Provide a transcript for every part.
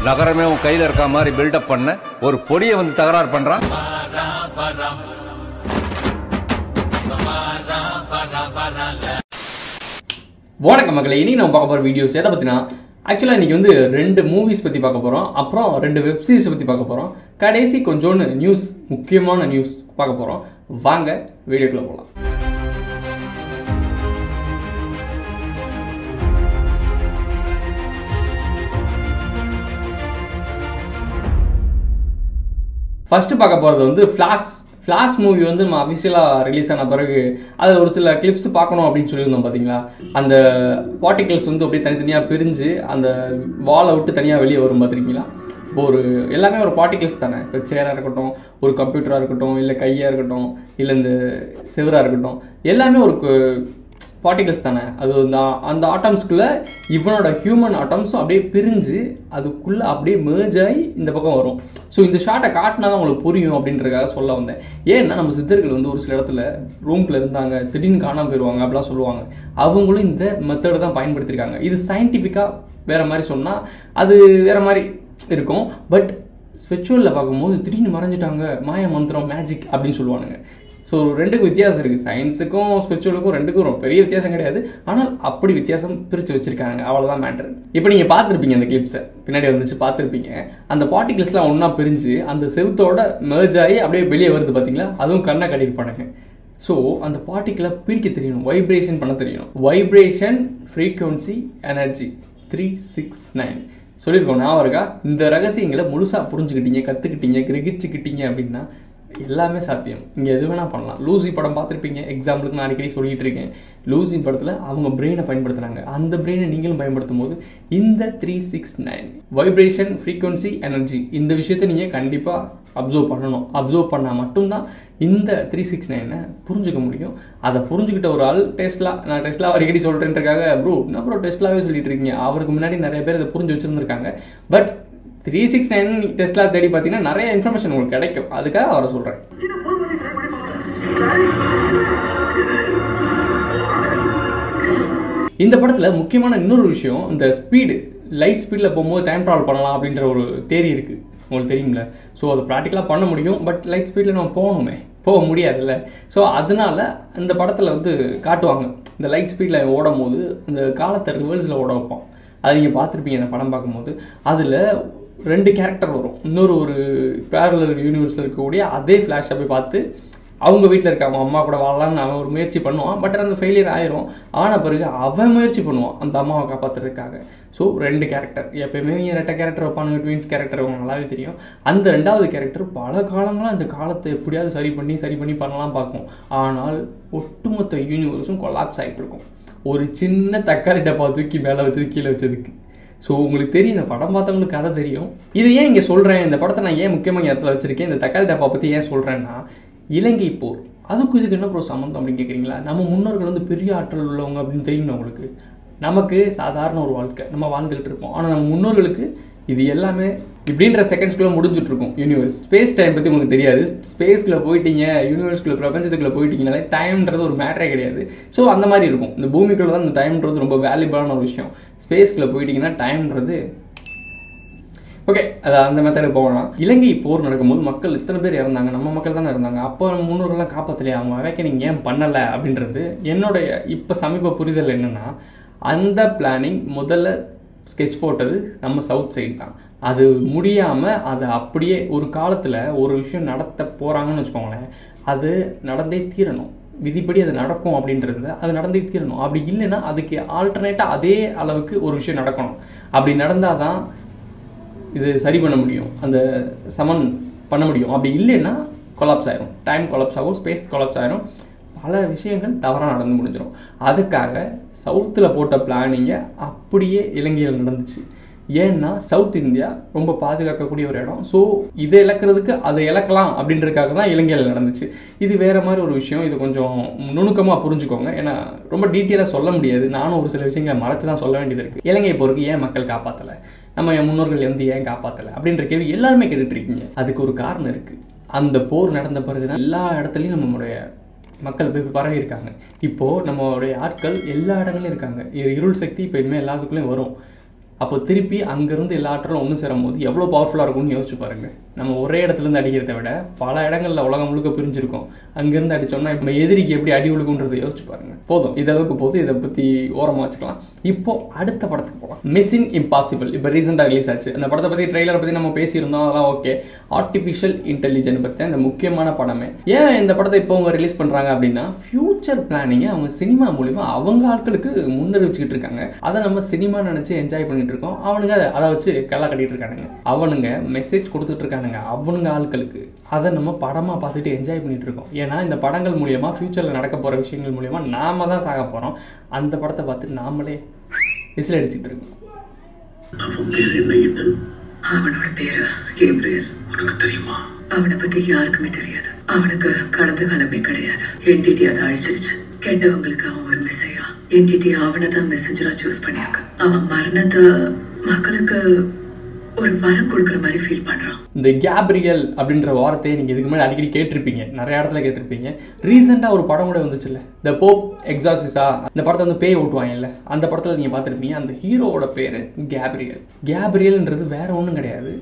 நகரமே உன் கையில இருக்க மாதிரி பில்டப் பண்ண ஒரு பொடியை வந்து தகராறு பண்றான் வணக்கம் மக்களை இனி நம்ம பார்க்க போகிற வீடியோஸ் எதை பற்றினா ஆக்சுவலாக இன்றைக்கி வந்து ரெண்டு மூவிஸ் பற்றி பார்க்க போகிறோம் அப்புறம் ரெண்டு வெப் சீரிஸ் பற்றி பார்க்க போகிறோம் கடைசி கொஞ்சோண்டு நியூஸ் முக்கியமான நியூஸ் பார்க்க போகிறோம் வாங்க வீடியோக்குள்ளே போகலாம் ஃபர்ஸ்ட் பார்க்க போகிறது வந்து ஃப்ளாஷ் ஃப்ளாஷ் மூவி வந்து நம்ம அஃபிஷியலாக ரிலீஸ் ஆன பிறகு அதில் ஒரு சில கிளிப்ஸ் பார்க்கணும் அப்படின்னு சொல்லியிருந்தோம் பார்த்தீங்களா அந்த பார்ட்டிகல்ஸ் வந்து அப்படியே தனித்தனியாக பிரிஞ்சு அந்த வாலை விட்டு தனியாக வெளியே வரும் பார்த்துருக்கீங்களா இப்போ ஒரு எல்லாமே ஒரு பார்ட்டிகல்ஸ் தானே இப்போ சேராக இருக்கட்டும் ஒரு கம்ப்யூட்டராக இருக்கட்டும் இல்லை கையாக இருக்கட்டும் இல்லை இந்த செவராக இருக்கட்டும் எல்லாமே ஒரு பார்ட்டிகல்ஸ் தானே அது அந்த அந்த ஆட்டம்ஸ்குள்ளே இவனோட ஹியூமன் ஆட்டம்ஸும் அப்படியே பிரிஞ்சு அதுக்குள்ளே அப்படியே merge ஆகி இந்த பக்கம் வரும் ஸோ இந்த ஷார்ட்டை காட்டினா தான் உங்களுக்கு புரியும் அப்படின்றதுக்காக சொல்ல வந்தேன் ஏன்னா நம்ம சித்தர்கள் வந்து ஒரு சில இடத்துல ரூம்குள்ளே இருந்தாங்க திடீர்னு காணாமல் போயிடுவாங்க அப்படிலாம் சொல்லுவாங்க அவங்களும் இந்த மெத்தடை தான் பயன்படுத்தியிருக்காங்க இது சயின்டிஃபிக்காக வேறு மாதிரி சொன்னால் அது வேறு மாதிரி இருக்கும் பட் ஸ்பிரிச்சுவலில் பார்க்கும்போது திடீர்னு மறைஞ்சிட்டாங்க மாய மந்திரம் மேஜிக் அப்படின்னு சொல்லுவானுங்க ஸோ ரெண்டுக்கும் வித்தியாசம் இருக்குது சயின்ஸுக்கும் ஸ்பிரிச்சுவலுக்கும் ரெண்டுக்கும் ரொம்ப பெரிய வித்தியாசம் கிடையாது ஆனால் அப்படி வித்தியாசம் பிரித்து வச்சிருக்காங்க அவ்வளோதான் மேட்ரு இப்போ நீங்கள் பார்த்துருப்பீங்க அந்த கிளிப்ஸை பின்னாடி வந்துச்சு பார்த்துருப்பீங்க அந்த பார்ட்டிகிள்ஸ்லாம் ஒன்றா பிரிஞ்சு அந்த செவுத்தோட merge ஆகி அப்படியே வெளியே வருது பார்த்தீங்களா அதுவும் கண்ணை கட்டியிருப்பானுங்க ஸோ அந்த பார்ட்டிக்கிளை பிரிக்க தெரியணும் வைப்ரேஷன் பண்ண தெரியணும் vibration frequency energy three six nine சொல்லியிருக்கோம் ஞாபகம் இருக்கா இந்த ரகசியங்களை முழுசாக புரிஞ்சுக்கிட்டீங்க கற்றுக்கிட்டீங்க கிரகிச்சுக்கிட்டீங்க அப்படின்னா எல்லாமே சாத்தியம் இங்கே எது வேணால் பண்ணலாம் லூசி படம் பார்த்துருப்பீங்க எக்ஸாம்பிளுக்கு நான் அடிக்கடி சொல்லிட்டு இருக்கேன் லூசி படத்தில் அவங்க பிரெயினை பயன்படுத்துனாங்க அந்த பிரெயினை நீங்களும் பயன்படுத்தும் போது இந்த three six nine vibration frequency energy இந்த விஷயத்தை நீங்கள் கண்டிப்பாக அப்சர்வ் பண்ணணும் அப்சர்வ் பண்ணால் மட்டும்தான் இந்த த்ரீ சிக்ஸ் நைனை புரிஞ்சுக்க முடியும் அதை புரிஞ்சுக்கிட்ட ஒரு ஆள் டெஸ்ட்லா நான் டெஸ்ட்லா அடிக்கடி சொல்கிறேன்றக்காக ப்ரோ என்ன ப்ரோ டெஸ்ட்லாவே சொல்லிட்டு இருக்கீங்க அவருக்கு முன்னாடி நிறைய பேர் இதை புரிஞ்சு வச்சுருந்துருக்காங்க பட் த்ரீ சிக்ஸ் நைன் டெஸ்ட்லா தேடி பார்த்தீங்கன்னா நிறைய இன்ஃபர்மேஷன் உங்களுக்கு கிடைக்கும் அதுக்காக அவரை சொல்கிறேன் இந்த படத்தில் முக்கியமான இன்னொரு விஷயம் இந்த ஸ்பீடு லைட் ஸ்பீடில் போகும்போது டைம் ட்ராவல் பண்ணலாம் அப்படின்ற ஒரு தேரி இருக்குது உங்களுக்கு தெரியும்ல ஸோ அதை ப்ராக்டிக்கலாக பண்ண முடியும் பட் லைட் ஸ்பீடில் நம்ம போகணுமே போக முடியாதுல்ல ஸோ அதனால இந்த படத்தில் வந்து காட்டுவாங்க இந்த லைட் ஸ்பீடில் ஓடும் போது அந்த காலத்தை ரிவர்ஸில் ஓட வைப்பான் அதை நீங்கள் பார்த்துருப்பீங்க அந்த படம் பார்க்கும்போது அதில் ரெண்டு கேரக்டர் வரும் இன்னொரு ஒரு பேரலர் யூனிவர்ஸில் இருக்கக்கூடிய அதே ஃப்ளாஷை போய் பார்த்து அவங்க வீட்டில் இருக்க அவங்க அம்மா கூட வாழலாம்னு அவன் ஒரு முயற்சி பண்ணுவான் பட் அந்த ஃபெயிலியர் ஆயிரும் ஆன பிறகு அவன் முயற்சி பண்ணுவான் அந்த அம்மாவை காப்பாற்றுறதுக்காக ஸோ ரெண்டு கேரக்டர் எப்பயுமே இவங்க ரெட்ட கேரக்டர் வைப்பானுங்க ட்வின்ஸ் கேரக்டர் அவங்க நல்லாவே தெரியும் அந்த ரெண்டாவது கேரக்டர் பல காலங்களாக அந்த காலத்தை எப்படியாவது சரி பண்ணி சரி பண்ணி பண்ணலாம் பார்க்கும் ஆனால் ஒட்டுமொத்த யூனிவர்ஸும் கொலாப்ஸ் ஆகிட்டு இருக்கும் ஒரு சின்ன தக்காளி டப்பா தூக்கி மேலே வச்சது கீழே வச்சதுக்கு ஸோ உங்களுக்கு தெரியும் இந்த படம் பார்த்தவங்களுக்கு கதை தெரியும் இதை ஏன் இங்கே சொல்கிறேன் இந்த படத்தை நான் ஏன் முக்கியமாக இங்க இடத்துல வச்சிருக்கேன் இந்த தக்காளி டப்பா பற்றி ஏன் சொல்கிறேன்னா இலங்கை போர் அதுக்கும் இதுக்கு என்ன ப்ரோ சம்மந்தம் அப்படின்னு கேட்குறீங்களா நம்ம முன்னோர்கள் வந்து பெரிய ஆற்றல் உள்ளவங்க அப்படின்னு தெரியும் உங்களுக்கு நமக்கு சாதாரண ஒரு வாழ்க்கை நம்ம வாழ்ந்துகிட்டு இருப்போம் ஆனால் நம்ம முன்னோர்களுக்கு இது எல்லாமே இப்படின்ற செகண்ட்ஸ்குள்ளே முடிஞ்சுட்டு இருக்கும் யூனிவர்ஸ் ஸ்பேஸ் டைம் பற்றி உங்களுக்கு தெரியாது ஸ்பேஸ்க்குள்ளே போயிட்டீங்க யூனிவர்ஸ்குள்ளே பிரபஞ்சத்துக்குள்ளே போயிட்டீங்கனாலே டைம்ன்றது ஒரு மேட்டரே கிடையாது ஸோ அந்த மாதிரி இருக்கும் இந்த பூமிக்குள்ளே தான் இந்த டைம்ன்றது ரொம்ப வேல்யூபிளான ஒரு விஷயம் ஸ்பேஸ்க்குள்ளே போயிட்டீங்கன்னா டைம்ன்றது ஓகே அது அந்த மெத்தடுக்கு போகலாம் இலங்கை போர் நடக்கும்போது மக்கள் இத்தனை பேர் இறந்தாங்க நம்ம மக்கள் தானே இருந்தாங்க அப்போ நம்ம முன்னோர்கள்லாம் காப்பாற்றலையே அவங்க அவேக்கனிங் ஏன் பண்ணலை அப்படின்றது என்னுடைய இப்போ சமீப புரிதல் என்னென்னா அந்த பிளானிங் முதல்ல ஸ்கெட்ச் போட்டது நம்ம சவுத் சைடு தான் அது முடியாமல் அதை அப்படியே ஒரு காலத்தில் ஒரு விஷயம் நடத்த போகிறாங்கன்னு வச்சுக்கோங்களேன் அது நடந்தே தீரணும் விதிப்படி அது நடக்கும் அப்படின்றது அது நடந்தே தீரணும் அப்படி இல்லைன்னா அதுக்கு ஆல்டர்னேட்டாக அதே அளவுக்கு ஒரு விஷயம் நடக்கணும் அப்படி நடந்தால் தான் இது சரி பண்ண முடியும் அந்த சமன் பண்ண முடியும் அப்படி இல்லைன்னா கொலாப்ஸ் ஆயிரும் டைம் கொலாப்ஸ் ஆகும் ஸ்பேஸ் கொலாப்ஸ் ஆயிரும் பல விஷயங்கள் தவறாக நடந்து முடிஞ்சிடும் அதுக்காக சவுத்தில் போட்ட பிளானிங்கை அப்படியே இலங்கையில் நடந்துச்சு ஏன்னா சவுத் இந்தியா ரொம்ப பாதுகாக்கக்கூடிய ஒரு இடம் ஸோ இதை இழக்கிறதுக்கு அதை இழக்கலாம் அப்படின்றதுக்காக தான் இலங்கையில் நடந்துச்சு இது வேற மாதிரி ஒரு விஷயம் இது கொஞ்சம் நுணுக்கமாக புரிஞ்சுக்கோங்க ஏன்னா ரொம்ப டீட்டெயிலாக சொல்ல முடியாது நானும் ஒரு சில விஷயங்களை மறைச்சு தான் சொல்ல வேண்டியது இருக்குது இலங்கை போருக்கு ஏன் மக்கள் காப்பாற்றலை நம்ம என் முன்னோர்கள் வந்து ஏன் காப்பாற்றலை அப்படின்ற கேள்வி எல்லாருமே கேட்டுட்டு இருக்கீங்க அதுக்கு ஒரு காரணம் இருக்குது அந்த போர் நடந்த பிறகு தான் எல்லா இடத்துலையும் நம்மளுடைய மக்கள் போய் பரவி இருக்காங்க இப்போது நம்மளுடைய ஆட்கள் எல்லா இடங்களையும் இருக்காங்க இது இருள் சக்தி இப்போ இனிமேல் எல்லாத்துக்குள்ளேயும் வரும் அப்போ திருப்பி அங்கேருந்து எல்லா ஆற்றலும் ஒன்று சேரும் போது எவ்வளோ பவர்ஃபுல்லாக இருக்கும்னு யோசிச்சு பாருங்க நம்ம ஒரே இடத்துல இருந்து அடிக்கிறத விட பல இடங்களில் உலகம் முழுக்க பிரிஞ்சிருக்கோம் அங்கேருந்து அடிச்சோம்னா இப்போ எதிரிக்கு எப்படி அடி விழுகுன்றதை யோசிச்சு பாருங்க போதும் இதளவுக்கு போது இதை பற்றி ஓரமாக வச்சுக்கலாம் இப்போ அடுத்த படத்துக்கு போகலாம் மிஸ்ஸின் இம்பாசிபிள் இப்போ ரீசெண்டாக ரிலீஸ் ஆச்சு அந்த படத்தை பற்றி ட்ரெய்லரை பற்றி நம்ம பேசியிருந்தோம் அதெல்லாம் ஓகே ஆர்டிஃபிஷியல் இன்டெலிஜென்ட் பற்றி அந்த முக்கியமான படமே ஏன் இந்த படத்தை இப்போ அவங்க ரிலீஸ் பண்ணுறாங்க அப்படின்னா ஃபியூச்சர் பிளானிங்கை அவங்க சினிமா மூலிமா அவங்க ஆட்களுக்கு முன்னறிவிச்சுக்கிட்டு இருக்காங்க அதை நம்ம சினிமா நினச்சி என்ஜாய் பண்ணிட்டு இருக்கோம் அவனுங்க அதை- அதை வச்சு கல்லா கட்டிட்டு இருக்கானுங்க அவனுங்க மெசேஜ் கொடுத்துட்டு இருக்கானுங்க அவனுங்க ஆட்களுக்கு அதை நம்ம படமாக பார்த்துட்டு என்ஜாய் பண்ணிட்டு இருக்கோம் ஏன்னா இந்த படங்கள் மூலியமா ஃபியூச்சரில் நடக்க போகிற விஷயங்கள் மூலியமா நாம தான் சாக போகிறோம் அந்த படத்தை பார்த்து நாமளே விசில் அடிச்சுட்டு இருக்கோம் அவன் பேர் என்ன இதன் அவனோட பேரு கேப்ரியல் உனக்கு தெரியுமா அவனை பத்தி யாருக்குமே தெரியாது அவனுக்கு கடந்த காலமே கிடையாது என்டிடி அதை அழிச்சிருச்சு கெட்டவங்களுக்கு அவன் ஒரு மெசேஜா என்டிடி அவனை தான் மெசேஜரா சூஸ் பண்ணிருக்கு அவன் மரணத்தை மக்களுக்கு ஒரு வரம் கொடுக்குற மாதிரி ஃபீல் பண்றான் இந்த கேப்ரியல் அப்படின்ற வார்த்தையை நீங்கள் இதுக்கு முன்னாடி அடிக்கடி கேட்டிருப்பீங்க நிறைய இடத்துல கேட்டிருப்பீங்க ரீசெண்டாக ஒரு படம் கூட வந்துச்சுல்ல த போப் எக்ஸாசிஸா அந்த படத்தை வந்து பேய் ஓட்டுவாங்கல்ல அந்த படத்தில் நீங்கள் பார்த்துருப்பீங்க அந்த ஹீரோவோட பேர் கேப்ரியல் கேப்ரியல்ன்றது வேற ஒன்றும் கிடையாது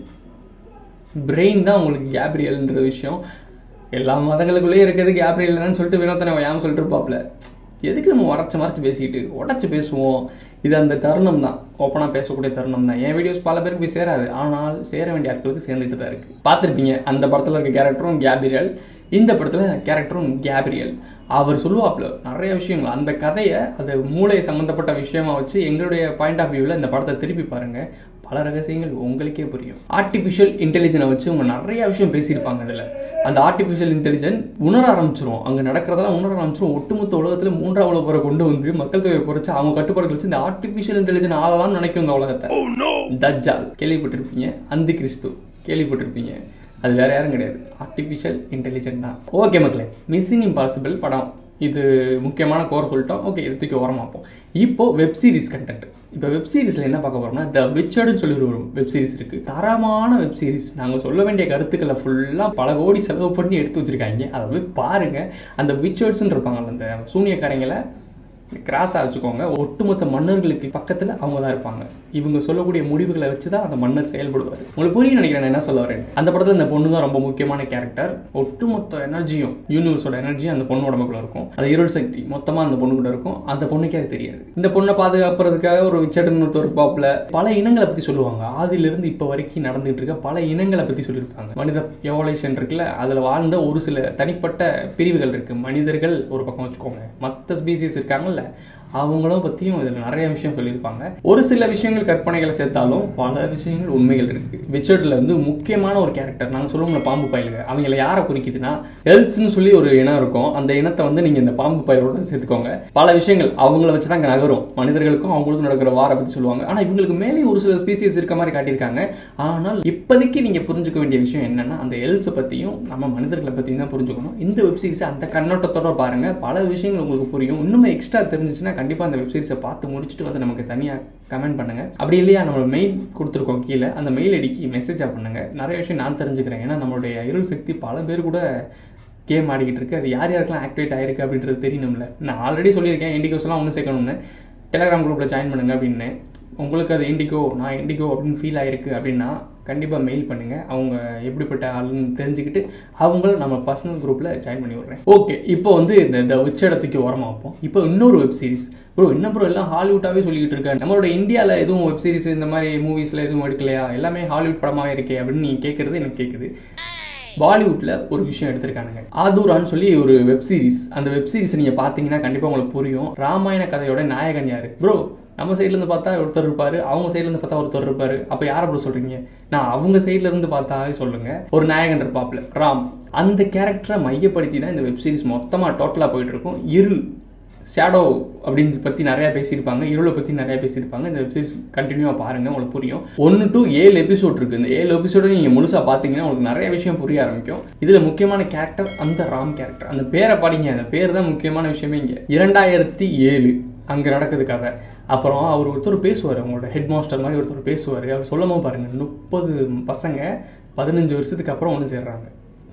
பிரெயின் தான் உங்களுக்கு கேப்ரியல்ன்ற விஷயம் எல்லா மதங்களுக்குள்ளேயும் இருக்குது கேப்ரியல் தான் சொல்லிட்டு வினோத்தனை வையாமல் சொல்லிட்டு இருப்பாப்ல எதுக்கு நம்ம உடச்சி மறைச்சு பேசிக்கிட்டு உடச்சி பேசுவோம் இது அந்த தருணம் தான் ஓப்பனாக பேசக்கூடிய தருணம் தான் என் வீடியோஸ் பல பேருக்கு போய் சேராது ஆனால் சேர வேண்டிய ஆட்களுக்கு சேர்ந்துட்டு தான் இருக்குது பார்த்துருப்பீங்க அந்த படத்தில் இருக்க கேரக்டரும் கேப்ரியல் இந்த படத்தில் கேரக்டரும் கேப்ரியல் அவர் சொல்லுவாப்ல நிறைய விஷயங்கள் அந்த கதையை அது மூளை சம்மந்தப்பட்ட விஷயமா வச்சு எங்களுடைய பாயிண்ட் ஆஃப் வியூவில் இந்த படத்தை திருப்பி பாருங்க பல ரகசியங்கள் உங்களுக்கே புரியும் ஆர்டிஃபிஷியல் இன்டெலிஜென்னை வச்சு அவங்க நிறைய விஷயம் பேசியிருப்பாங்க அதில் அந்த ஆர்டிஃபிஷியல் இன்டெலிஜென்ட் உணர ஆரம்பிச்சிரும் அங்கே நடக்கிறதெல்லாம் உணர ஆரம்பிச்சிரும் ஒட்டுமொத்த உலகத்தில் மூன்றாம் உலக போரை கொண்டு வந்து மக்கள் தொகையை குறைச்சு அவங்க கட்டுப்பாடுகள் வச்சு இந்த ஆர்டிஃபிஷியல் இன்டெலிஜென்ட் ஆளலாம்னு நினைக்கும் இந்த உலகத்தை தஜ்ஜால் கேள்விப்பட்டிருப்பீங்க அந்தி கிறிஸ்து கேள்விப்பட்டிருப்பீங்க அது வேற யாரும் கிடையாது ஆர்டிஃபிஷியல் இன்டெலிஜென்ட் தான் ஓகே மக்களே மிஸ்ஸிங் இம்பாசிபிள் படம் இது முக்கியமான கோர் சொல்லிட்டோம் ஓகே இது தூக்கி உரமாப்போம் இப்போ வெப் சீரிஸ் கண்டென்ட் இப்போ வெப் சீரிஸில் என்ன பார்க்க போறோம்னா த விச்சர்டுன்னு சொல்லி ஒரு வெப் சீரிஸ் இருக்கு தரமான வெப் சீரிஸ் நாங்கள் சொல்ல வேண்டிய கருத்துக்களை ஃபுல்லாக பல கோடி செலவு பண்ணி எடுத்து வச்சிருக்காங்க அதை போய் பாருங்க அந்த விச்சர்ட்ஸ்ன்னு இருப்பாங்கல்ல அந்த சூனியக்காரங்களை கிராஸாக வச்சுக்கோங்க ஒட்டுமொத்த மன்னர்களுக்கு பக்கத்தில் அவங்க தான் இருப்பாங்க இவங்க சொல்லக்கூடிய முடிவுகளை வச்சு தான் அந்த மன்னர் செயல்படுவார் உங்களுக்கு புரியும் நினைக்கிறேன் நான் என்ன சொல்ல வரேன் அந்த படத்தில் இந்த பொண்ணு தான் ரொம்ப முக்கியமான கேரக்டர் ஒட்டுமொத்த எனர்ஜியும் யூனிவர்ஸோட எனர்ஜியும் அந்த பொண்ணு உடம்புக்குள்ள இருக்கும் அது இருள் சக்தி மொத்தமாக அந்த பொண்ணு கூட இருக்கும் அந்த பொண்ணுக்கே அது தெரியாது இந்த பொண்ணை பாதுகாப்புறதுக்காக ஒரு விச்சடன் ஒருத்தர் பாப்பில் பல இனங்களை பற்றி சொல்லுவாங்க ஆதியிலிருந்து இப்போ வரைக்கும் நடந்துகிட்டு இருக்க பல இனங்களை பற்றி சொல்லியிருப்பாங்க மனித எவலேஷன் இருக்குல்ல அதில் வாழ்ந்த ஒரு சில தனிப்பட்ட பிரிவுகள் இருக்கு மனிதர்கள் ஒரு பக்கம் வச்சுக்கோங்க மற்ற ஸ்பீசிஸ் இருக்காங்கல்ல அவங்களும் பற்றியும் இதில் நிறைய விஷயம் சொல்லியிருப்பாங்க ஒரு சில விஷயங்கள் கற்பனைகளை சேர்த்தாலும் பல விஷயங்கள் உண்மைகள் இருக்கு விச்சர்டில் வந்து முக்கியமான ஒரு கேரக்டர் நாங்கள் சொல்லுவோம்ல பாம்பு பயலுங்க அவங்கள யாரை குறிக்குதுன்னா எல்ஸ்னு சொல்லி ஒரு இனம் இருக்கும் அந்த இனத்தை வந்து நீங்கள் இந்த பாம்பு பயலோட சேர்த்துக்கோங்க பல விஷயங்கள் அவங்கள வச்சு தான் நகரும் மனிதர்களுக்கும் அவங்களுக்கும் நடக்கிற வாரை பற்றி சொல்லுவாங்க ஆனால் இவங்களுக்கு மேலே ஒரு சில ஸ்பீசிஸ் இருக்க மாதிரி காட்டியிருக்காங்க ஆனால் இப்போதைக்கு நீங்கள் புரிஞ்சுக்க வேண்டிய விஷயம் என்னன்னா அந்த எல்ஸை பற்றியும் நம்ம மனிதர்களை பற்றியும் தான் புரிஞ்சுக்கணும் இந்த வெப்சீரிஸை அந்த கண்ணோட்டத்தோட பாருங்க பல விஷயங்கள் உங்களுக்கு புரியும் இன்னும் எக்ஸ்ட்ரா தெரிஞ்சிச்சுன்னா கண்டிப்பாக அந்த வெப்சீரிஸை பார்த்து முடிச்சுட்டு வந்து நமக்கு தனியாக கமெண்ட் பண்ணுங்க அப்படி இல்லையா நம்ம மெயில் கொடுத்துருக்கோம் கீழே அந்த மெயில் ஐடிக்கு மெசேஜாக பண்ணுங்க நிறைய விஷயம் நான் தெரிஞ்சுக்கிறேன் ஏன்னா நம்மளுடைய இருள் சக்தி பல பேர் கூட கேம் ஆடிக்கிட்டு இருக்கு அது யார் யாருக்கெல்லாம் ஆக்டிவேட் ஆயிருக்கு அப்படின்றது தெரியணும்ல நான் ஆல்ரெடி சொல்லியிருக்கேன் இண்டிகோஸ்லாம் ஒன்று சேர்க்கணும்னு டெலிகிராம் குரூப்பில் ஜாயின் பண்ணுங்க அப்படின்னு உங்களுக்கு அது இண்டிகோ நான் இண்டிகோ அப்படின்னு ஃபீல் ஆயிருக்கு அப்படின்னா கண்டிப்பாக மெயில் பண்ணுங்கள் அவங்க எப்படிப்பட்ட ஆளுன்னு தெரிஞ்சுக்கிட்டு அவங்கள நம்ம பர்சனல் குரூப்பில் ஜாயின் பண்ணி விட்றேன் ஓகே இப்போ வந்து இந்த இந்த உச்சடத்துக்கு ஓரமாக வைப்போம் இப்போ இன்னொரு வெப் சீரிஸ் ப்ரோ என்ன ப்ரோ எல்லாம் ஹாலிவுட்டாகவே சொல்லிக்கிட்டு இருக்காங்க நம்மளோட இந்தியாவில் எதுவும் வெப் சீரிஸ் இந்த மாதிரி மூவிஸில் எதுவும் எடுக்கலையா எல்லாமே ஹாலிவுட் படமாகவே இருக்கே அப்படின்னு நீங்கள் கேட்குறது எனக்கு கேட்குது பாலிவுட்டில் ஒரு விஷயம் எடுத்திருக்கானுங்க ஆதூரான்னு சொல்லி ஒரு வெப் சீரிஸ் அந்த வெப் சீரிஸ் நீங்கள் பார்த்தீங்கன்னா கண்டிப்பாக உங்களுக்கு புரியும் ராமாயண கதையோட நாயகன் யார் ப்ரோ நம்ம சைட்லேருந்து பார்த்தா ஒருத்தர் இருப்பார் அவங்க சைட்லேருந்து பார்த்தா ஒருத்தர் இருப்பார் அப்போ யாரை ப்ரோ சொல்கிறீங்க நான் அவங்க சைட்ல இருந்து பார்த்தாவே சொல்லுங்கள் ஒரு நாயகன் இருப்பாப்ல ராம் அந்த கேரக்டரை மையப்படுத்தி தான் இந்த வெப் சீரிஸ் மொத்தமாக டோட்டலாக போயிட்டு இருக்கும் இருள் ஷேடோ அப்படின்னு பற்றி நிறையா பேசியிருப்பாங்க இருளை பற்றி நிறையா பேசியிருப்பாங்க இந்த வெப்சீரிஸ் கண்டினியூவாக பாருங்கள் உங்களுக்கு புரியும் ஒன்று டு ஏழு எபிசோட் இருக்குது இந்த ஏழு எபிசோட நீங்கள் முழுசாக பார்த்தீங்கன்னா உங்களுக்கு நிறைய விஷயம் புரிய ஆரம்பிக்கும் இதில் முக்கியமான கேரக்டர் அந்த ராம் கேரக்டர் அந்த பேரை பாடிங்க அந்த பேர் தான் முக்கியமான விஷயமே இங்கே இரண்டாயிரத்தி ஏழு அங்கே நடக்குது கதை அப்புறம் அவர் ஒருத்தர் பேசுவார் அவங்களோட ஹெட் மாஸ்டர் மாதிரி ஒருத்தர் பேசுவார் அவர் சொல்லவும் பாருங்கள் முப்பது பசங்க பதினஞ்சு வருஷத்துக்கு அப்புறம் ஒன்று சேர்றாங்க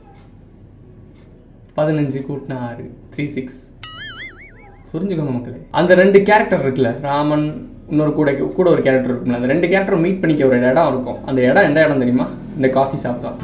பதினஞ்சு கூட்டினா ஆறு த்ரீ சிக்ஸ் புரிஞ்சுக்கோங்க மக்களே அந்த ரெண்டு கேரக்டர் இருக்குல்ல ராமன் இன்னொரு கூட கூட ஒரு கேரக்டர் இருக்கும்ல அந்த ரெண்டு கேரக்டரும் மீட் பண்ணிக்க ஒரு இடம் இருக்கும் அந்த இடம் எந்த இடம் தெரியுமா இந்த காஃபி ஷாப் தான்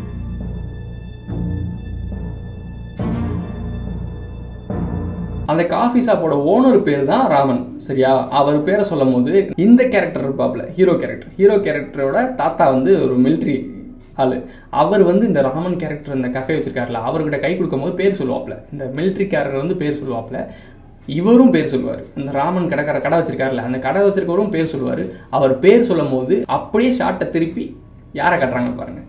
அந்த காஃபி ஷாப்போட ஓனர் பேர் தான் ராமன் சரியா அவர் பேரை சொல்லும் போது இந்த கேரக்டர் இருப்பாப்ல ஹீரோ கேரக்டர் ஹீரோ கேரக்டரோட தாத்தா வந்து ஒரு மிலிட்ரி ஆளு அவர் வந்து இந்த ராமன் கேரக்டர் இந்த கஃபே வச்சிருக்காருல அவர்கிட்ட கை கொடுக்கும்போது பேர் சொல்லுவாப்ல இந்த மிலிட்ரி கேரக்டர் வந்து பேர் சொல்லுவாப்ல இவரும் பேர் சொல்லுவார் அந்த ராமன் கடைக்கார கடை வச்சிருக்காருல அந்த கடை வச்சிருக்கவரும் பேர் சொல்லுவார் அவர் பேர் சொல்லும் போது அப்படியே ஷார்ட்டை திருப்பி யாரை கட்டுறாங்க பாருங்க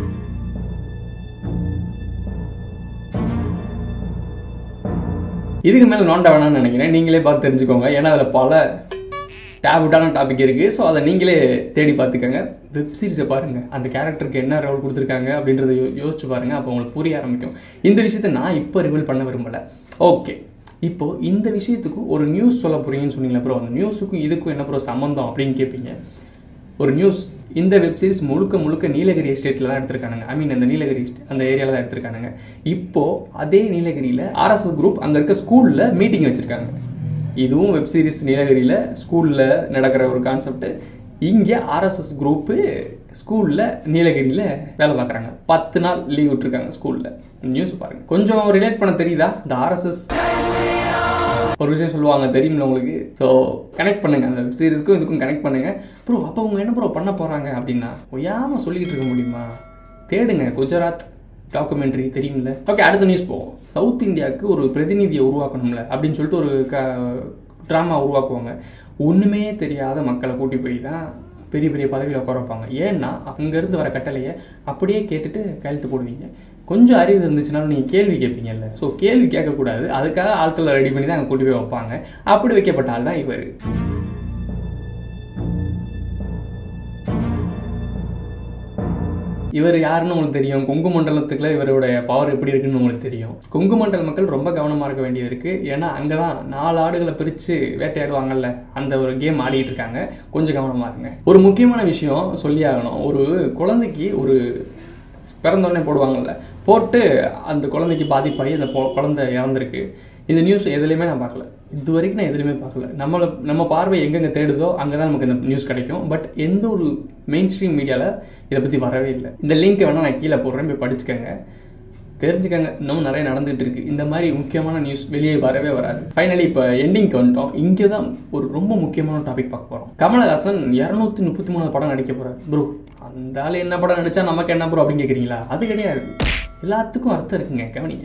இதுக்கு மேலே நோண்ட வேணாம்னு நினைக்கிறேன் நீங்களே பார்த்து தெரிஞ்சுக்கோங்க ஏன்னா அதில் பல டேபுட்டான டாபிக் இருக்குது ஸோ அதை நீங்களே தேடி பார்த்துக்கோங்க வெப் சீரிஸை பாருங்கள் அந்த கேரக்டருக்கு என்ன ரோல் கொடுத்துருக்காங்க அப்படின்றத யோ யோசிச்சு பாருங்கள் அப்போ உங்களுக்கு புரிய ஆரம்பிக்கும் இந்த விஷயத்தை நான் இப்போ ரிவீல் பண்ண விரும்பலை ஓகே இப்போது இந்த விஷயத்துக்கும் ஒரு நியூஸ் சொல்ல போகிறீங்கன்னு சொன்னீங்களா ப்ரோ அந்த நியூஸுக்கும் இதுக்கும் என்ன ப்ரோ சம்மந்தம் அப்படின்னு கேட்பீங்க ஒரு நியூஸ் இந்த வெப் சீரிஸ் முழுக்க முழுக்க நீலகிரி எஸ்டேட்டில் தான் எடுத்திருக்கானுங்க ஐ மீன் அந்த நீலகிரி estate- அந்த ஏரியாவில் தான் எடுத்திருக்கானுங்க இப்போது அதே நீலகிரியில் ஆர்எஸ்எஸ் குரூப் அங்கே இருக்க ஸ்கூலில் மீட்டிங் வச்சுருக்காங்க இதுவும் வெப் சீரிஸ் நீலகிரியில் ஸ்கூலில் நடக்கிற ஒரு கான்செப்ட் இங்கே ஆர்எஸ்எஸ் குரூப்பு ஸ்கூலில் நீலகிரியில் வேலை பார்க்குறாங்க பத்து நாள் லீவ் விட்டுருக்காங்க ஸ்கூலில் நியூஸ் பாருங்கள் கொஞ்சம் ரிலேட் பண்ண தெரியுதா இந்த ஆர்எஸ்எஸ் ஒரு விஷயம் சொல்லுவாங்க தெரியும்ல உங்களுக்கு ஸோ கனெக்ட் பண்ணுங்க அந்த வெப் சீரிஸ்க்கும் இதுக்கும் கனெக்ட் பண்ணுங்க ப்ரோ அப்போ அவங்க என்ன ப்ரோ பண்ண போகிறாங்க அப்படின்னா ஒய்யாம சொல்லிக்கிட்டு இருக்க முடியுமா தேடுங்க குஜராத் டாக்குமெண்ட்ரி தெரியும்ல ஓகே அடுத்த நியூஸ் போவோம் சவுத் இந்தியாவுக்கு ஒரு பிரதிநிதியை உருவாக்கணும்ல அப்படின்னு சொல்லிட்டு ஒரு க ட்ராமா உருவாக்குவாங்க ஒன்றுமே தெரியாத மக்களை கூட்டி போய் தான் பெரிய பெரிய பதவியில் உட்கார வைப்பாங்க ஏன்னா அங்கேருந்து வர கட்டளையை அப்படியே கேட்டுட்டு கையெழுத்து போடுவீங்க கொஞ்சம் அறிவு இருந்துச்சுனாலும் நீங்கள் கேள்வி கேட்பீங்கல்ல ஸோ கேள்வி கேட்கக்கூடாது அதுக்காக ஆட்களை ரெடி பண்ணி தான் அங்கே கூட்டி போய் வைப்பாங்க அப்படி வைக்கப்பட்ட ஆள் தான் இவர் இவர் யாருன்னு உங்களுக்கு தெரியும் கொங்கு மண்டலத்துக்குள்ள இவருடைய பவர் எப்படி இருக்குன்னு உங்களுக்கு தெரியும் கொங்கு மண்டல மக்கள் ரொம்ப கவனமாக இருக்க வேண்டியது இருக்குது ஏன்னா அங்கே தான் நாலு ஆடுகளை பிரித்து வேட்டையாடுவாங்கல்ல அந்த ஒரு கேம் ஆடிட்டு இருக்காங்க கொஞ்சம் கவனமாக இருங்க ஒரு முக்கியமான விஷயம் சொல்லி ஆகணும் ஒரு குழந்தைக்கு ஒரு பிறந்தோடனே போடுவாங்கல்ல போட்டு அந்த குழந்தைக்கு பாதிப்பாகி அந்த பொ- குழந்தை இறந்துருக்கு இந்த நியூஸ் எதுலையுமே நான் பார்க்கல இது வரைக்கும் நான் எதுலையுமே பார்க்கல நம்மளை நம்ம பார்வை எங்கெங்கே தேடுதோ அங்கே தான் நமக்கு இந்த நியூஸ் கிடைக்கும் பட் எந்த ஒரு மெயின் ஸ்ட்ரீம் மீடியாவில் இதை பற்றி வரவே இல்லை இந்த லிங்க்கை வேணால் நான் கீழே போடுறேன் போய் படிச்சுக்கோங்க தெரிஞ்சுக்கங்க இன்னும் நிறைய நடந்துட்டு இருக்கு இந்த மாதிரி முக்கியமான நியூஸ் வெளியே வரவே வராது ஃபைனலி இப்போ எண்டிங்க்கு வந்துட்டோம் இங்கே தான் ஒரு ரொம்ப முக்கியமான டாபிக் பார்க்க போகிறோம் கமலஹாசன் இரநூத்தி முப்பத்தி மூணு படம் நடிக்க போகிறார் ப்ரோ அந்த ஆள் என்ன படம் நடிச்சா நமக்கு என்ன ப்ரோ அப்படின்னு கேட்குறீங்களா அது கிடையாது எல்லாத்துக்கும் அர்த்தம் இருக்குங்க கவனிங்க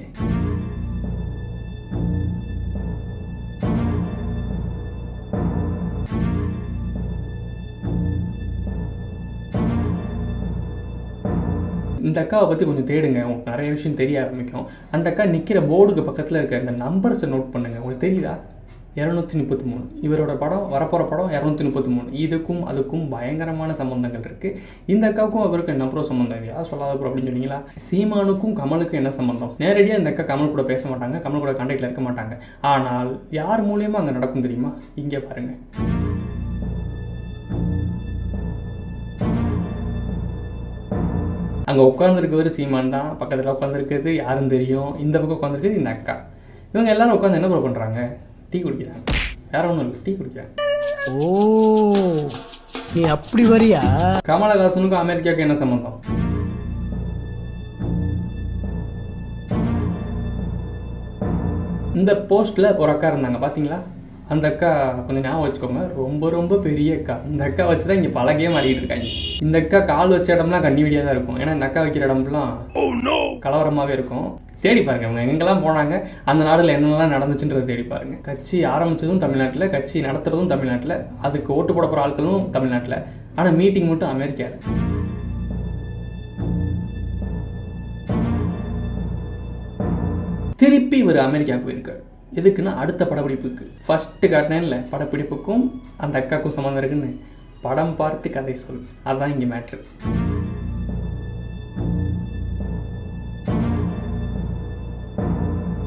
இந்த அக்காவை பற்றி கொஞ்சம் தேடுங்க உங்களுக்கு நிறைய விஷயம் தெரிய ஆரம்பிக்கும் அந்த அக்கா நிற்கிற போர்டுக்கு பக்கத்தில் இருக்க இந்த நம்பர்ஸை நோட் பண்ணுங்க உங்களுக்கு தெரியுதா இரநூத்தி முப்பத்தி மூணு இவரோட படம் வரப்போகிற படம் இரநூத்தி முப்பத்தி மூணு இதுக்கும் அதுக்கும் பயங்கரமான சம்பந்தங்கள் இருக்குது இந்த அக்காவுக்கும் அவருக்கும் என்ன ப்ரோ சம்பந்தம் இது யாரும் சொல்லாத ப்ரோ அப்படின்னு சொன்னீங்களா சீமானுக்கும் கமலுக்கும் என்ன சம்பந்தம் நேரடியாக இந்த அக்கா கமல் கூட பேச மாட்டாங்க கமல் கூட கான்டாக்டில் இருக்க மாட்டாங்க ஆனால் யார் மூலியமாக அங்கே நடக்கும் தெரியுமா இங்கே பாருங்கள் அங்கே உட்காந்துருக்கவர் சீமான் தான் பக்கத்தில் உட்காந்துருக்கிறது யாரும் தெரியும் இந்த பக்கம் உட்காந்துருக்குது இந்த அக்கா இவங்க எல்லாரும் உட்காந்து என்ன ப்ரோ பண்ணுறாங்க டீ குடிக்கிறாங்க வேற ஒன்றும் இல்லை டீ குடிக்கிறாங்க ஓ நீ அப்படி வரியா கமலஹாசனுக்கும் அமெரிக்காவுக்கும் என்ன சம்மந்தம் இந்த போஸ்ட்டில் ஒரு அக்கா இருந்தாங்க பார்த்தீங்களா அந்த அக்கா கொஞ்சம் ஞாபகம் வச்சுக்கோங்க ரொம்ப ரொம்ப பெரிய அக்கா இந்த அக்கா வச்சு தான் இங்கே பல கேம் ஆடிட்டு இருக்காங்க இந்த அக்கா கால் வச்ச இடம்லாம் கண்ணி வெடியாக தான் இருக்கும் ஏன்னா இந்த அக்கா வைக்கிற இடம்லாம் கலவரமாகவே இருக்கும் தேடி பாருங்க அவங்க எங்கெல்லாம் போனாங்க அந்த நாடுல என்னென்னலாம் நடந்துச்சுன்றதை தேடி பாருங்க கட்சி ஆரம்பிச்சதும் தமிழ்நாட்டில் கட்சி நடத்துறதும் தமிழ்நாட்டில் அதுக்கு ஓட்டு போட போகிற ஆட்களும் தமிழ்நாட்டில் ஆனால் மீட்டிங் மட்டும் அமெரிக்காவில் திருப்பி இவர் அமெரிக்காவுக்கு போயிருக்காரு எதுக்குன்னா அடுத்த படப்பிடிப்புக்கு ஃபர்ஸ்ட் காட்டினேன்ல படப்பிடிப்புக்கும் அந்த அக்காவுக்கும் சம்மந்தம் இருக்குன்னு படம் பார்த்து கதை சொல் அதுதான் இங்கே மேட்ரு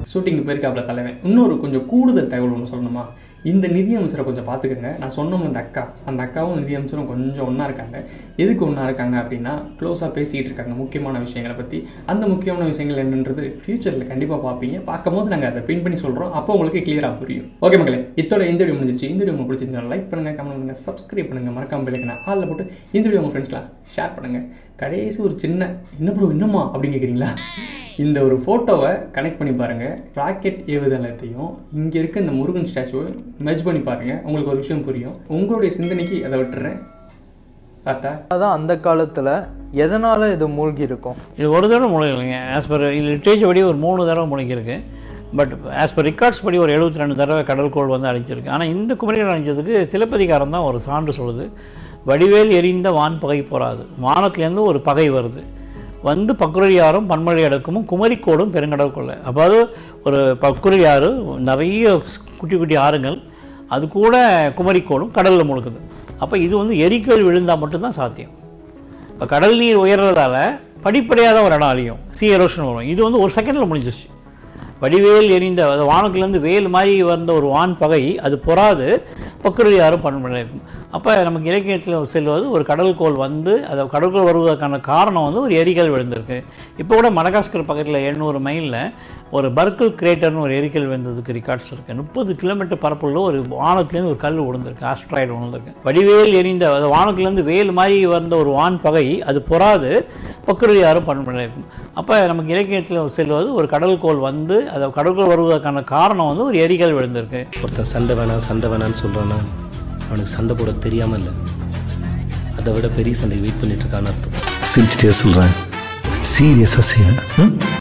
ஷூட்டிங்கு போயிருக்காப்புல தலைவன் இன்னொரு கொஞ்சம் கூடுதல் தகவல் ஒன்று சொல்லணுமா இந்த நிதியமைச்சரை கொஞ்சம் பார்த்துக்கோங்க நான் சொன்னோம் இந்த அக்கா அந்த அக்காவும் நிதியமைச்சரும் கொஞ்சம் ஒன்றா இருக்காங்க எதுக்கு ஒன்றா இருக்காங்க அப்படின்னா க்ளோஸாக பேசிகிட்டு இருக்காங்க முக்கியமான விஷயங்களை பற்றி அந்த முக்கியமான விஷயங்கள் என்னன்றது ஃபியூச்சரில் கண்டிப்பாக பார்ப்பீங்க பார்க்கும்போது நாங்கள் அதை பின் பண்ணி சொல்கிறோம் அப்போ உங்களுக்கு கிளியராக புரியும் ஓகே மக்களே இத்தோட இந்த வீடியோ முடிஞ்சிருச்சு இந்த வீடியோ உங்களுக்கு பிடிச்சிருந்தா லைக் பண்ணுங்கள் கமெண்ட் பண்ணுங்கள் சப்ஸ்கிரைப் பண்ணுங்கள் மறக்காம பிள்ளைங்க ஆளில் போட்டு இந்த வீடியோ உங்கள் ஃப்ரெண்ட்ஸ்லாம் ஷேர் பண்ணுங்கள் கடைசி ஒரு சின்ன என்ன ப்ரோ இன்னுமா அப்படின்னு கேட்குறீங்களா இந்த ஒரு ஃபோட்டோவை கனெக்ட் பண்ணி பாருங்கள் ராக்கெட் ஏவுதளத்தையும் இங்கே இருக்க இந்த முருகன் ஸ்டாச்சுவை மெர்ஜ் பண்ணி பாருங்கள் உங்களுக்கு ஒரு விஷயம் புரியும் உங்களுடைய சிந்தனைக்கு அதை விட்டுறேன் டாட்டா அதான் அந்த காலத்தில் எதனால் இது மூழ்கி இருக்கும் இது ஒரு தடவை முளைக்கலைங்க ஆஸ் பர் இது லிட்ரேச்சர் படி ஒரு மூணு தடவை முளைக்கிருக்கு பட் ஆஸ் பர் ரெக்கார்ட்ஸ் படி ஒரு எழுபத்தி ரெண்டு தடவை கடற்கோள் வந்து அழிச்சிருக்கு ஆனால் இந்த குமரிகள் அழிஞ்சதுக்கு சிலப்பதிகாரம் தான் ஒரு சான்று சொல்லுது வடிவேல் எரிந்த வான் பகை போராது வானத்துலேருந்து ஒரு பகை வருது வந்து பக்குரையாரும் பன்மழை அடக்கமும் குமரிக்கோடும் பெருங்கடல் கொள்ளை அதாவது ஒரு பக்குரையாறு நிறைய குட்டி குட்டி ஆறுங்கள் அது கூட குமரிக்கோடும் கடலில் முழுக்குது அப்போ இது வந்து எரிக்கல் விழுந்தால் மட்டும்தான் சாத்தியம் இப்போ கடல் நீர் உயர்றதால படிப்படியாக தான் ஒரு இடம் அழியும் சி எரோஷன் வரும் இது வந்து ஒரு செகண்டில் முடிஞ்சிருச்சு வடிவேல் எரிந்த அது வானத்துலேருந்து வேல் மாதிரி வந்த ஒரு வான் பகை அது பொறாது பக்குறது யாரும் பண்ண முடியாது அப்போ நமக்கு இலக்கியத்தில் செல்வது ஒரு கடல்கோள் வந்து அது கடற்கோள் வருவதற்கான காரணம் வந்து ஒரு எரிக்கல் விழுந்திருக்கு இப்போ கூட மடகாஸ்கர் பக்கத்தில் எழுநூறு மைலில் ஒரு பர்க்கிள் கிரேட்டர்னு ஒரு எரிக்கல் விழுந்ததுக்கு ரெக்கார்ட்ஸ் இருக்குது முப்பது கிலோமீட்டர் பரப்புள்ள ஒரு வானத்துலேருந்து ஒரு கல் விழுந்திருக்கு ஆஸ்ட்ராய்டு விழுந்திருக்கு வடிவேல் எரிந்த அது வானத்துலேருந்து வேல் மாதிரி வந்த ஒரு வான் பகை அது பொறாது பக்குறது யாரும் பண்ண முடியாது அப்போ நமக்கு இலக்கியத்தில் செல்வது ஒரு கடல்கோள் வந்து அது கடற்கோள் வருவதற்கான காரணம் வந்து ஒரு எரிக்கல் விழுந்திருக்கு ஒருத்தன் சண்டை வேணாம் சண்டை வேணாம்னு சொல்கிறான்னா அவனுக்கு சண்டை போட தெரியாம இல்லை அதை விட பெரிய சண்டை வெயிட் பண்ணிட்டு இருக்கான்னு அர்த்தம் சிரிச்சிட்டே சொல்கிறேன் சீரியஸாக செய்வேன்